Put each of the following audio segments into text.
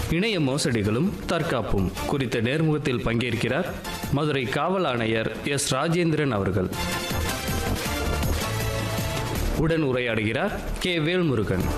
இணைய மோசடிகளும் தற்காப்பும் குறித்த நேர்முகத்தில் பங்கேற்கிறார் மதுரை காவல் ஆணையர் எஸ் ராஜேந்திரன் அவர்கள் உடன் உரையாடுகிறார் கே வேல்முருகன்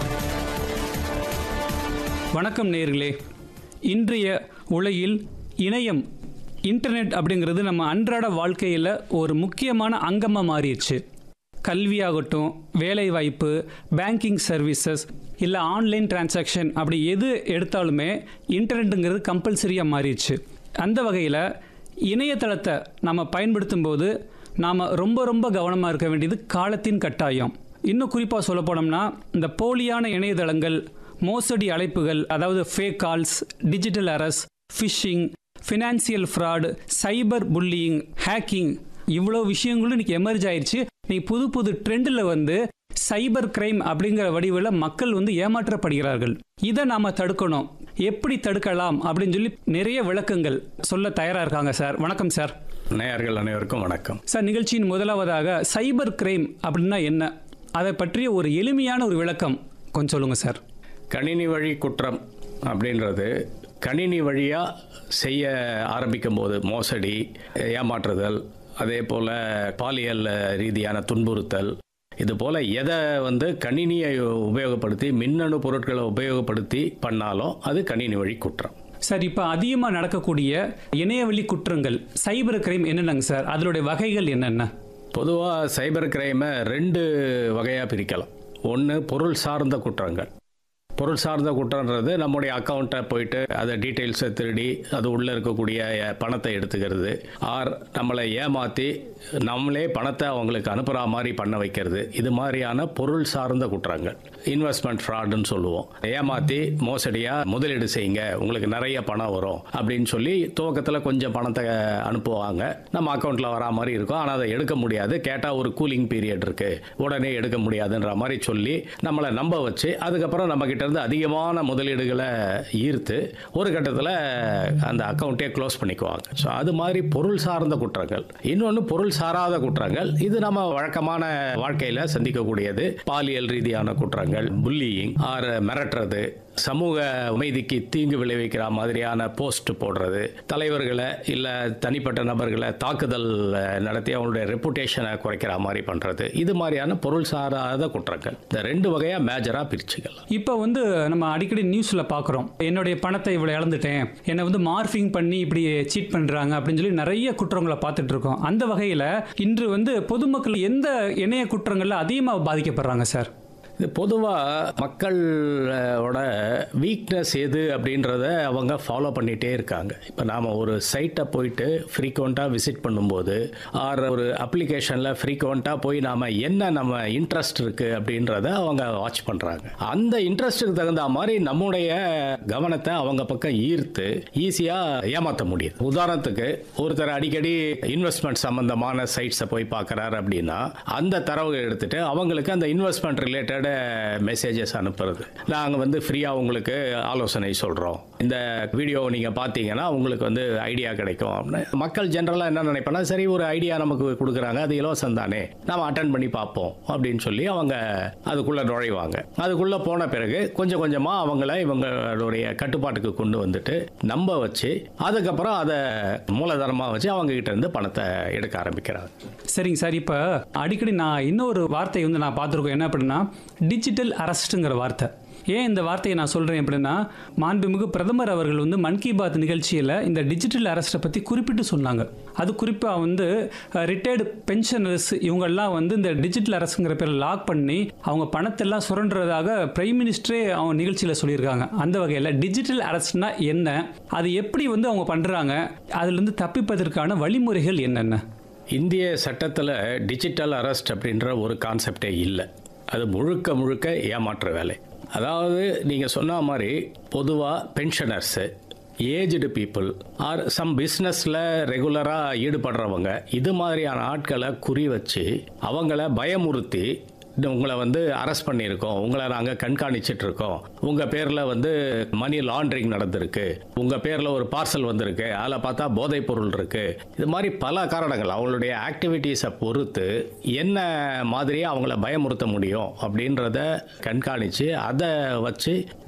வணக்கம் நேர்களே இன்றைய உலகில் இணையம் இன்டர்நெட் அப்படிங்கிறது நம்ம அன்றாட வாழ்க்கையில் ஒரு முக்கியமான அங்கமாக மாறிடுச்சு கல்வியாகட்டும் வேலைவாய்ப்பு பேங்கிங் சர்வீசஸ் இல்லை ஆன்லைன் டிரான்சாக்ஷன் அப்படி எது எடுத்தாலுமே இன்டர்நெட்டுங்கிறது கம்பல்சரியாக மாறிடுச்சு அந்த வகையில் இணையதளத்தை நம்ம பயன்படுத்தும் போது நாம் ரொம்ப ரொம்ப கவனமாக இருக்க வேண்டியது காலத்தின் கட்டாயம் இன்னும் குறிப்பாக சொல்ல போனோம்னா இந்த போலியான இணையதளங்கள் மோசடி அழைப்புகள் அதாவது fake calls digital arrest phishing financial fraud cyber bullying hacking இவ்வளோ விஷயங்களும் இன்னைக்கு எமர்ஜ் ஆயிடுச்சு இன்னைக்கு புது புது ட்ரெண்டில் வந்து சைபர் கிரைம் அப்படிங்கிற வடிவில் மக்கள் வந்து ஏமாற்றப்படுகிறார்கள் இதை நாம தடுக்கணும் எப்படி தடுக்கலாம் அப்படின்னு சொல்லி நிறைய விளக்கங்கள் சொல்ல தயாரா இருக்காங்க சார் வணக்கம் சார் நேயர்கள் அனைவருக்கும் வணக்கம் சார் நிகழ்ச்சியின் முதலாவதாக சைபர் கிரைம் அப்படின்னா என்ன அதை பற்றிய ஒரு எளிமையான ஒரு விளக்கம் கொஞ்சம் சொல்லுங்க சார் கணினி வழி குற்றம் அப்படின்றது கணினி வழியாக செய்ய ஆரம்பிக்கும் போது மோசடி ஏமாற்றுதல் அதே போல் பாலியல் ரீதியான துன்புறுத்தல் இது போல் எதை வந்து கணினியை உபயோகப்படுத்தி மின்னணு பொருட்களை உபயோகப்படுத்தி பண்ணாலும் அது கணினி வழி குற்றம் சார் இப்போ அதிகமாக நடக்கக்கூடிய இணையவழி குற்றங்கள் சைபர் கிரைம் என்னென்னங்க சார் அதனுடைய வகைகள் என்னென்ன பொதுவாக சைபர் கிரைமை ரெண்டு வகையாக பிரிக்கலாம் ஒன்று பொருள் சார்ந்த குற்றங்கள் பொருள் சார்ந்த குற்றன்றது நம்முடைய அக்கௌண்ட்டை போயிட்டு அதை டீட்டெயில்ஸை திருடி அது உள்ளே இருக்கக்கூடிய அஹ், பணத்தை எடுத்துக்கிறது ஆர் நம்மளை ஏமாற்றி நம்மளே பணத்தை அவங்களுக்கு அனுப்புகிற மாதிரி பண்ண வைக்கிறது இது மாதிரியான பொருள் சார்ந்த குற்றங்கள் இன்வெஸ்ட்மெண்ட் ஃப்ராடுன்னு சொல்லுவோம் ஏமாற்றி மோசடியாக முதலீடு செய்யுங்க உங்களுக்கு நிறைய பணம் வரும் அப்படின்னு சொல்லி துவக்கத்தில் கொஞ்சம் பணத்தை அனுப்புவாங்க நம்ம அக்கௌண்ட்டில் வரா மாதிரி இருக்கும் ஆனால் அதை எடுக்க முடியாது கேட்டால் ஒரு கூலிங் பீரியட் இருக்கு உடனே எடுக்க முடியாதுன்ற மாதிரி சொல்லி நம்மளை நம்ப வச்சு அதுக்கப்புறம் நம்ம கிட்ட இருந்து அதிகமான முதலீடுகளை ஈர்த்து ஒரு கட்டத்தில் அந்த அக்கௌண்ட்டே க்ளோஸ் பண்ணிக்குவாங்க ஸோ அது மாதிரி பொருள் சார்ந்த குற்றங்கள் இன்னொன்று பொருள் சாராத குற்றங்கள் இது நம்ம வழக்கமான வாழ்க்கையில் சந்திக்கக்கூடியது பாலியல் ரீதியான குற்றங்கள் புல்லியிங் ஆர் மிரட்டுறது சமூக அமைதிக்கு தீங்கு விளைவிக்கிற மாதிரியான போஸ்ட் போடுறது தலைவர்களை இல்லை தனிப்பட்ட நபர்களை தாக்குதல் அஹ், நடத்தி அவங்களுடைய ரெப்புடேஷனை குறைக்கிற மாதிரி பண்ணுறது இது மாதிரியான பொருள் சாராத குற்றங்கள் இந்த ரெண்டு வகையாக மேஜராக பிரிச்சுக்கலாம் இப்போ வந்து நம்ம அடிக்கடி நியூஸில் பார்க்குறோம் என்னுடைய பணத்தை இவ்வளோ இழந்துட்டேன் என்னை வந்து மார்ஃபிங் பண்ணி இப்படி சீட் பண்ணுறாங்க அப்படின்னு சொல்லி நிறைய குற்றங்களை பார்த்துட்டு இருக்கோம் அந்த வகையில் இன்று வந்து பொதுமக்கள் எந்த இணைய குற்றங்களில் அதிகமாக பாதிக்கப்படுறாங்க சார் இது பொதுவாக மக்களோட வீக்னஸ் எது அப்படின்றத அவங்க ஃபாலோ பண்ணிகிட்டே இருக்காங்க இப்போ நாம் ஒரு சைட்டை போயிட்டு ஃப்ரீக்வெண்ட்டாக விசிட் பண்ணும்போது ஆர் ஒரு அப்ளிகேஷனில் ஃப்ரீக்வெண்ட்டாக போய் நாம் என்ன நம்ம இன்ட்ரெஸ்ட் இருக்குது அப்படின்றத அவங்க வாட்ச் பண்ணுறாங்க அந்த இன்ட்ரெஸ்ட்டுக்கு தகுந்த மாதிரி நம்முடைய கவனத்தை அவங்க பக்கம் ஈர்த்து ஈஸியாக ஏமாற்ற முடியுது உதாரணத்துக்கு ஒருத்தர் அடிக்கடி இன்வெஸ்ட்மெண்ட் சம்பந்தமான சைட்ஸை போய் பார்க்குறாரு அப்படின்னா அந்த தரவுகளை எடுத்துட்டு அவங்களுக்கு அந்த இன்வெஸ்ட்மெண்ட் ரிலேட்டட் மெசேஜஸ் அனுப்புறது நாங்கள் வந்து ஃப்ரீயாக உங்களுக்கு ஆலோசனை சொல்கிறோம் இந்த வீடியோவை நீங்கள் பார்த்தீங்கன்னா உங்களுக்கு வந்து ஐடியா கிடைக்கும் அப்படின்னு மக்கள் ஜென்ரலாக என்ன நினைப்பாங்கன்னா சரி ஒரு ஐடியா நமக்கு கொடுக்குறாங்க அது இலவசம் தானே நம்ம அட்டன் பண்ணி பார்ப்போம் அப்படின்னு சொல்லி அவங்க அதுக்குள்ளே நுழைவாங்க அதுக்குள்ளே போன பிறகு கொஞ்சம் கொஞ்சமாக அவங்கள இவங்களுடைய கட்டுப்பாட்டுக்கு கொண்டு வந்துட்டு நம்ப வச்சு அதுக்கப்புறம் அதை மூலதனமாக வச்சு அவங்க கிட்ட இருந்து பணத்தை எடுக்க ஆரம்பிக்கிறாங்க சரிங்க சார் இப்போ அடிக்கடி நான் இன்னொரு வார்த்தை வந்து நான் பார்த்துருக்கோம் என்ன அப்படின்னா டிஜிட்டல் அரெஸ்ட்டுங்கிற வார்த்தை ஏன் இந்த வார்த்தையை நான் சொல்கிறேன் அப்படின்னா மாண்புமிகு பிரதமர் அவர்கள் வந்து மன் கி பாத் நிகழ்ச்சியில் இந்த டிஜிட்டல் அரெஸ்ட்டை பற்றி குறிப்பிட்டு சொன்னாங்க அது குறிப்பாக வந்து ரிட்டையர்டு பென்ஷனர்ஸ் இவங்கெல்லாம் வந்து இந்த டிஜிட்டல் அரசுங்கிற பேரில் லாக் பண்ணி அவங்க பணத்தெல்லாம் சுரண்டுறதாக பிரைம் மினிஸ்டரே அவங்க நிகழ்ச்சியில் சொல்லியிருக்காங்க அந்த வகையில் டிஜிட்டல் அரெஸ்ட்னா என்ன அது எப்படி வந்து அவங்க பண்ணுறாங்க அதுலேருந்து தப்பிப்பதற்கான வழிமுறைகள் என்னென்ன இந்திய சட்டத்தில் டிஜிட்டல் அரெஸ்ட் அப்படின்ற ஒரு கான்செப்டே இல்லை அது முழுக்க முழுக்க ஏமாற்ற வேலை அதாவது நீங்கள் சொன்ன மாதிரி பொதுவாக pensioners aged people are some பிஸ்னஸில் ரெகுலராக ஈடுபடுறவங்க இது மாதிரியான ஆட்களை குறி வச்சு அவங்கள பயமுறுத்தி இந்த உங்களை வந்து அரெஸ்ட் பண்ணியிருக்கோம் உங்களை நாங்கள் கண்காணிச்சிட்டு இருக்கோம் உங்கள் பேரில் வந்து மணி லாண்ட்ரிங் நடந்திருக்கு உங்கள் பேரில் ஒரு பார்சல் வந்திருக்கு அதில் பார்த்தா போதைப் பொருள் இருக்கு இது மாதிரி பல காரணங்கள் அவங்களுடைய ஆக்டிவிட்டீஸை பொறுத்து என்ன மாதிரியே அவங்கள பயமுறுத்த முடியும் அப்படின்றத கண்காணித்து அதை வச்சு